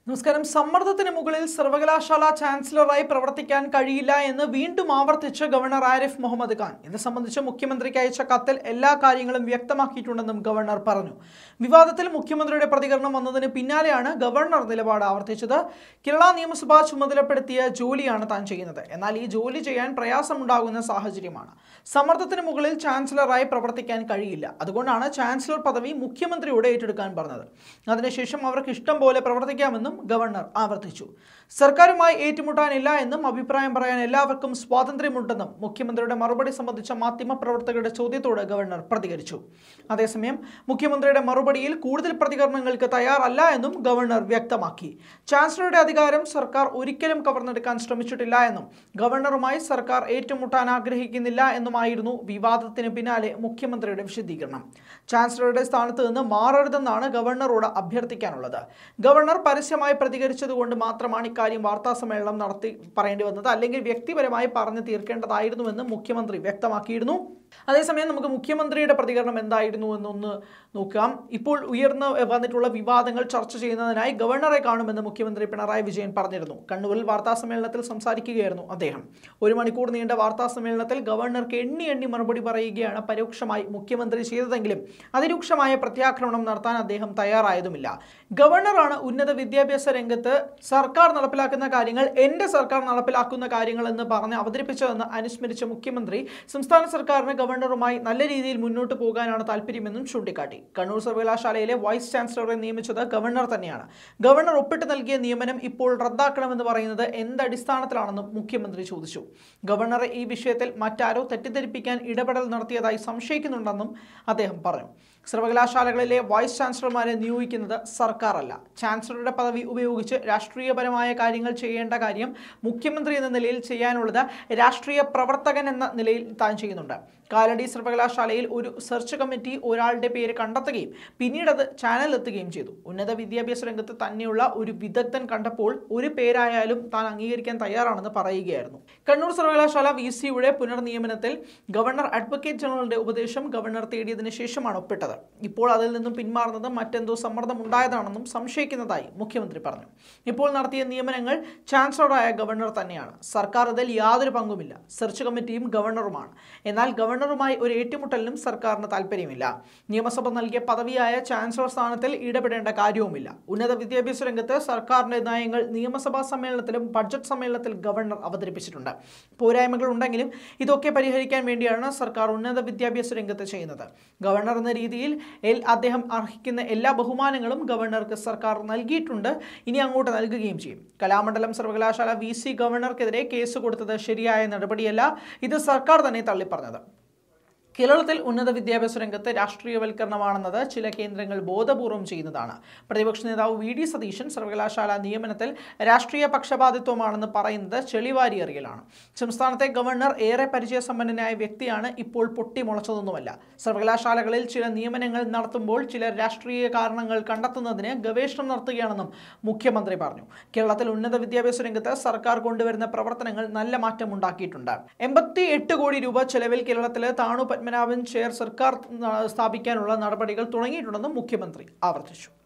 നമസ്കാരം സമ്മർദ്ദത്തിന് മുകളിൽ സർവകലാശാല ചാൻസലറായി പ്രവർത്തിക്കാൻ കഴിയില്ല എന്ന് വീണ്ടും ആവർത്തിച്ച് ഗവർണർ ആരിഫ് മുഹമ്മദ് ഖാൻ ഇത് സംബന്ധിച്ച് മുഖ്യമന്ത്രിക്ക് അയച്ച കത്തിൽ എല്ലാ കാര്യങ്ങളും വ്യക്തമാക്കിയിട്ടുണ്ടെന്നും ഗവർണർ പറഞ്ഞു വിവാദത്തിൽ മുഖ്യമന്ത്രിയുടെ പ്രതികരണം വന്നതിന് പിന്നാലെയാണ് ഗവർണർ നിലപാട് ആവർത്തിച്ചത് കേരള നിയമസഭ ചുമതലപ്പെടുത്തിയ ജോലിയാണ് താൻ ചെയ്യുന്നത് എന്നാൽ ഈ ജോലി ചെയ്യാൻ പ്രയാസമുണ്ടാകുന്ന സാഹചര്യമാണ് സമ്മർദ്ദത്തിന് മുകളിൽ ചാൻസലറായി പ്രവർത്തിക്കാൻ കഴിയില്ല അതുകൊണ്ടാണ് ചാൻസലർ പദവി മുഖ്യമന്ത്രിയോട് ഏറ്റെടുക്കാൻ പറഞ്ഞത് അതിനുശേഷം അവർക്ക് ഇഷ്ടം പോലെ പ്രവർത്തിക്കാമെന്നും ഗവർണർ ആവർത്തിച്ചു സർക്കാരുമായി ഏറ്റുമുട്ടാനില്ല എന്നും അഭിപ്രായം പറയാൻ എല്ലാവർക്കും സ്വാതന്ത്ര്യമുണ്ടെന്നും മുഖ്യമന്ത്രിയുടെ മറുപടി സംബന്ധിച്ച മാധ്യമപ്രവർത്തകരുടെ ചോദ്യത്തോട് ഗവർണർ പ്രതികരിച്ചു അതേസമയം മുഖ്യമന്ത്രിയുടെ മറുപടിയിൽ കൂടുതൽ പ്രതികരണങ്ങൾക്ക് തയ്യാറല്ല എന്നും ഗവർണർ വ്യക്തമാക്കി ചാൻസലറുടെ അധികാരം സർക്കാർ ഒരിക്കലും കവർന്നെടുക്കാൻ ശ്രമിച്ചിട്ടില്ല എന്നും ഗവർണറുമായി സർക്കാർ ഏറ്റുമുട്ടാൻ ആഗ്രഹിക്കുന്നില്ല എന്നുമായിരുന്നു വിവാദത്തിന് പിന്നാലെ മുഖ്യമന്ത്രിയുടെ വിശദീകരണം ചാൻസലറുടെ സ്ഥാനത്ത് നിന്ന് മാറരുതെന്നാണ് ഗവർണറോട് അഭ്യർത്ഥിക്കാനുള്ളത് ഗവർണർ പരസ്യമായി പ്രതികരിച്ചതുകൊണ്ട് മാത്രമാണ് ഇക്കാര്യം വാർത്താ സമ്മേളനം നടത്തി പറയേണ്ടി വന്നത് അല്ലെങ്കിൽ വ്യക്തിപരമായി പറഞ്ഞു തീർക്കേണ്ടതായിരുന്നുവെന്ന് മുഖ്യമന്ത്രി വ്യക്തമാക്കിയിരുന്നു അതേസമയം നമുക്ക് മുഖ്യമന്ത്രിയുടെ പ്രതികരണം എന്തായിരുന്നു എന്നൊന്ന് നോക്കാം ഇപ്പോൾ ഉയർന്നു വന്നിട്ടുള്ള വിവാദങ്ങൾ ചർച്ച ചെയ്യുന്നതിനായി ഗവർണറെ കാണുമെന്ന് മുഖ്യമന്ത്രി പിണറായി വിജയൻ പറഞ്ഞിരുന്നു കണ്ണൂരിൽ വാർത്താ സമ്മേളനത്തിൽ സംസാരിക്കുകയായിരുന്നു അദ്ദേഹം ഒരു മണിക്കൂർ നീണ്ട വാർത്താ സമ്മേളനത്തിൽ ഗവർണർക്ക് എണ്ണി എണ്ണി മറുപടി പറയുകയാണ് പരോക്ഷമായി മുഖ്യമന്ത്രി ചെയ്തതെങ്കിലും അതിരൂക്ഷമായ പ്രത്യാക്രമണം നടത്താൻ അദ്ദേഹം തയ്യാറായതുമില്ല ഗവർണറാണ് ഉന്നത വിദ്യാഭ്യാസ രംഗത്ത് സർക്കാർ നടപ്പിലാക്കുന്ന കാര്യങ്ങൾ എൻ്റെ സർക്കാർ നടപ്പിലാക്കുന്ന കാര്യങ്ങൾ എന്ന് പറഞ്ഞ് അവതരിപ്പിച്ചതെന്ന് അനുസ്മരിച്ച മുഖ്യമന്ത്രി സംസ്ഥാന സർക്കാരിന് ഗവർണറുമായി നല്ല രീതിയിൽ മുന്നോട്ട് പോകാനാണ് താല്പര്യമെന്നും ചൂണ്ടിക്കാട്ടി കണ്ണൂർ സർവകലാശാലയിലെ വൈസ് ചാൻസലറെ നിയമിച്ചത് ഗവർണർ തന്നെയാണ് ഗവർണർ ഒപ്പിട്ട് നൽകിയ നിയമനം ഇപ്പോൾ റദ്ദാക്കണമെന്ന് പറയുന്നത് എന്തടിസ്ഥാനത്തിലാണെന്നും മുഖ്യമന്ത്രി ചോദിച്ചു ഗവർണറെ ഈ വിഷയത്തിൽ മറ്റാരോ തെറ്റിദ്ധരിപ്പിക്കാൻ ഇടപെടൽ നടത്തിയതായി സംശയിക്കുന്നുണ്ടെന്നും അദ്ദേഹം പറഞ്ഞു സർവകലാശാലകളിലെ വൈസ് ചാൻസലർമാരെ നിയോഗിക്കുന്നത് സർക്കാരല്ല ചാൻസലറുടെ പദവി ഉപയോഗിച്ച് രാഷ്ട്രീയപരമായ കാര്യങ്ങൾ ചെയ്യേണ്ട കാര്യം മുഖ്യമന്ത്രി എന്ന നിലയിൽ ചെയ്യാനുള്ളത് രാഷ്ട്രീയ പ്രവർത്തകൻ എന്ന നിലയിൽ താൻ ചെയ്യുന്നുണ്ട് കാലടി സർവകലാശാലയിൽ ഒരു സെർച്ച് കമ്മിറ്റി ഒരാളുടെ പേര് കണ്ടെത്തുകയും പിന്നീട് അത് ചാനലിലെത്തുകയും ചെയ്തു ഉന്നത വിദ്യാഭ്യാസ രംഗത്ത് തന്നെയുള്ള ഒരു വിദഗ്ധൻ കണ്ടപ്പോൾ ഒരു പേരായാലും താൻ അംഗീകരിക്കാൻ തയ്യാറാണെന്ന് പറയുകയായിരുന്നു കണ്ണൂർ സർവകലാശാല വി സിയുടെ പുനർനിയമനത്തിൽ ഗവർണർ അഡ്വക്കേറ്റ് ജനറലിന്റെ ഉപദേശം ഗവർണർ തേടിയതിനു ശേഷമാണ് ഒപ്പിട്ടത് ഇപ്പോൾ അതിൽ നിന്നും പിന്മാറുന്നത് മറ്റെന്തോ സമ്മർദ്ദം ഉണ്ടായതാണെന്നും സംശയിക്കുന്നതായി മുഖ്യമന്ത്രി പറഞ്ഞു ഇപ്പോൾ നടത്തിയ നിയമനങ്ങൾ ചാൻസലറായ ഗവർണർ തന്നെയാണ് സർക്കാർ അതിൽ യാതൊരു പങ്കുമില്ല സെർച്ച് കമ്മിറ്റിയും ഗവർണറുമാണ് എന്നാൽ ഗവർണറുമായി ഒരു ഏറ്റുമുട്ടലിനും സർക്കാരിന് താല്പര്യമില്ല നിയമസഭ നൽകിയ പദവിയായ ചാൻസലർ സ്ഥാനത്തിൽ ഇടപെടേണ്ട കാര്യവുമില്ല ഉന്നത വിദ്യാഭ്യാസ രംഗത്ത് സർക്കാരിന്റെ നയങ്ങൾ നിയമസഭാ സമ്മേളനത്തിലും ബഡ്ജറ്റ് സമ്മേളനത്തിൽ ഗവർണർ അവതരിപ്പിച്ചിട്ടുണ്ട് പോരായ്മകൾ ഉണ്ടെങ്കിലും ഇതൊക്കെ പരിഹരിക്കാൻ വേണ്ടിയാണ് സർക്കാർ ഉന്നത വിദ്യാഭ്യാസ രംഗത്ത് ചെയ്യുന്നത് ഗവർണർ എന്ന രീതിയിൽ എൽ അദ്ദേഹം അർഹിക്കുന്ന എല്ലാ ബഹുമാനങ്ങളും ഗവർണർക്ക് സർക്കാർ നൽകിയിട്ടുണ്ട് ഇനി അങ്ങോട്ട് നൽകുകയും ചെയ്യും കലാമണ്ഡലം സർവകലാശാല വി സി ഗവർണർക്കെതിരെ കേസ് കൊടുത്തത് ശരിയായ നടപടിയല്ല ഇത് സർക്കാർ തന്നെ തള്ളിപ്പറഞ്ഞത് കേരളത്തിൽ ഉന്നത വിദ്യാഭ്യാസ രംഗത്ത് രാഷ്ട്രീയവൽക്കരണമാണെന്നത് ചില കേന്ദ്രങ്ങൾ ബോധപൂർവം ചെയ്യുന്നതാണ് പ്രതിപക്ഷ നേതാവ് വി ഡി സതീശൻ സർവകലാശാല നിയമനത്തിൽ രാഷ്ട്രീയ പക്ഷപാതിത്വമാണെന്ന് പറയുന്നത് ചെളിവാരി എറിയലാണ് സംസ്ഥാനത്തെ ഗവർണർ ഏറെ പരിചയസമ്പന്നനായ വ്യക്തിയാണ് ഇപ്പോൾ പൊട്ടിമുളച്ചതൊന്നുമല്ല സർവകലാശാലകളിൽ ചില നിയമനങ്ങൾ നടത്തുമ്പോൾ ചില രാഷ്ട്രീയ കാരണങ്ങൾ കണ്ടെത്തുന്നതിന് ഗവേഷണം നടത്തുകയാണെന്നും മുഖ്യമന്ത്രി പറഞ്ഞു കേരളത്തിൽ ഉന്നത വിദ്യാഭ്യാസ രംഗത്ത് സർക്കാർ കൊണ്ടുവരുന്ന പ്രവർത്തനങ്ങൾ നല്ല മാറ്റം ഉണ്ടാക്കിയിട്ടുണ്ട് എൺപത്തി എട്ട് കോടി രൂപ ചെലവിൽ കേരളത്തിലെ താണു പത്മനാഭൻ ചെയർ സർക്കാർ സ്ഥാപിക്കാനുള്ള നടപടികൾ തുടങ്ങിയിട്ടുണ്ടെന്നും മുഖ്യമന്ത്രി ആവർത്തിച്ചു